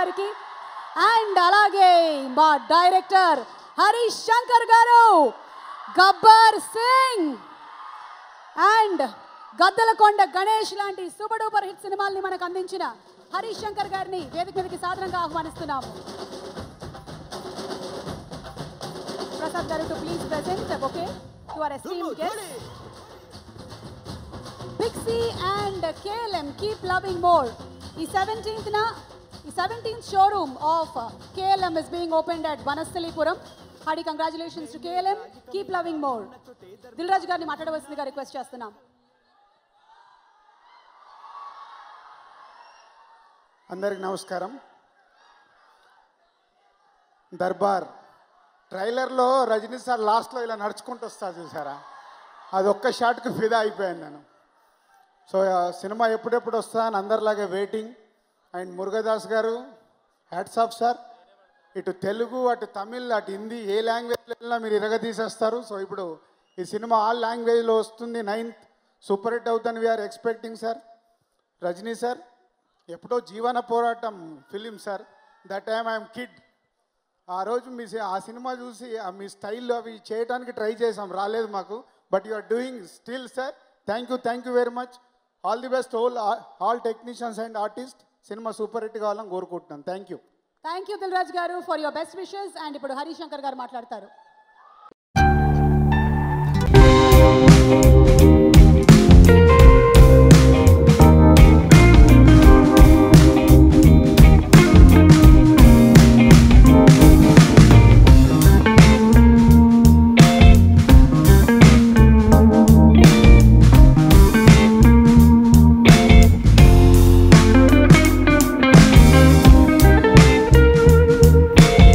గారికి అండ్ అలాగే మా డైరెక్టర్ హరీష్ శంకర్ గారు గబ్బర్ సింగ్ అండ్ గద్దలకొండ గణేష్ లాంటి సూపర్ డూపర్ హిట్ సినిమాల్ని మనకు అందించిన హరీష్ శంకర్ గారిని వేదిక మీదకి సాధారణంగా ఆహ్వానిస్తున్నాము ప్రసాద్ గారు to please present okay to our esteem guest pixie and KLM keep loving more ఈ సెవెంటీన్త్ న ఈ seventeenth showroom of KLM is being opened at Vanasthalipuram hearty congratulations to KLM keep loving more Dil Raju గారిని మాట్లాడవలసిందిగా రిక్వెస్ట్ చేస్తున్నాం అందరికి నమస్కారం దర్బార్ ట్రైలర్లో Rajani sir లాస్ట్లో ఇలా నడుచుకుంటూ వస్తా చూసారా అది ఒక్క షాట్కి ఫిదా అయిపోయాను నేను సో ఆ సినిమా ఎప్పుడెప్పుడు వస్తా అని అందరిలాగే వెయిటింగ్ అండ్ మురుగదాస్ గారు హ్యాట్స్ ఆఫ్ సార్ ఇటు తెలుగు అటు తమిళ్ అటు హిందీ ఏ లాంగ్వేజ్లో వెళ్ళినా మీరు ఇరగదీసేస్తారు సో ఇప్పుడు ఈ సినిమా ఆల్ లాంగ్వేజ్లో వస్తుంది నైన్త్ సూపర్ హిట్ అవుతుంది we are expecting sir Rajini sir ఎప్పుడో Jeevana Poratam film sir that time I'm kid ఆ రోజు మీ సి- ఆ సినిమా చూసి ఆ మీ స్టైల్లో అవి చేయడానికి ట్రై చేసాం రాలేదు మాకు but you are doing still sir thank you thank you very much all the best whole all technicians and artist cinema super hit కావాలని కోరుకుంటున్నాను thank you thank you Dil Raju గారు for your best wishes and ఇప్పుడు హరీష్ శంకర్ గారు మాట్లాడతారు